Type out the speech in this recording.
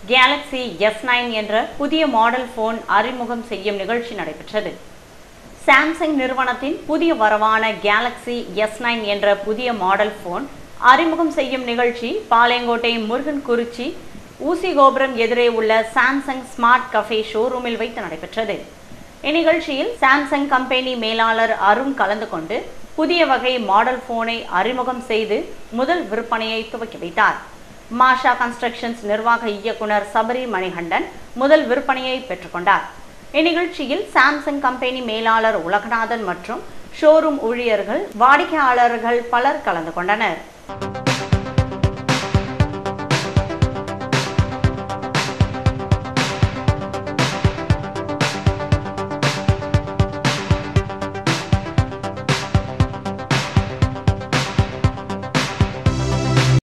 Galaxy S nine என்ற புதிய model phone அறிமுகம் செய்யும் நிகழ்ச்சி நடைபெற்றது சாம்சங் நிறுவனத்தின் புதிய வரவான கேலக்ஸி எஸ் நைன் என்ற புதிய மாடல் போன் அறிமுகம் செய்யும் நிகழ்ச்சி பாளையங்கோட்டை முருகன் குறிச்சி ஊசி கோபுரம் எதிரே உள்ள சாம்சங் ஸ்மார்ட் கஃபே ஷோரூமில் வைத்து நடைபெற்றது இந்நிகழ்ச்சியில் சாம்சங் கம்பெனி மேலாளர் அருண் கலந்து கொண்டு புதிய வகை மாடல் போனை அறிமுகம் செய்து முதல் விற்பனையை துவக்கி வைத்தார் மாஷா கன்ஸ்ட்ரக்ஷன்ஸ் நிர்வாக இயக்குனர் சபரி மணிகண்டன் முதல் விற்பனையை பெற்றுக்கொண்டார் இந்நிகழ்ச்சியில் சாம்சங் கம்பெனி மேலாளர் உலகநாதன் மற்றும் ஷோரூம் ஊழியர்கள் வாடிக்கையாளர்கள் பலர் கலந்து கொண்டனர்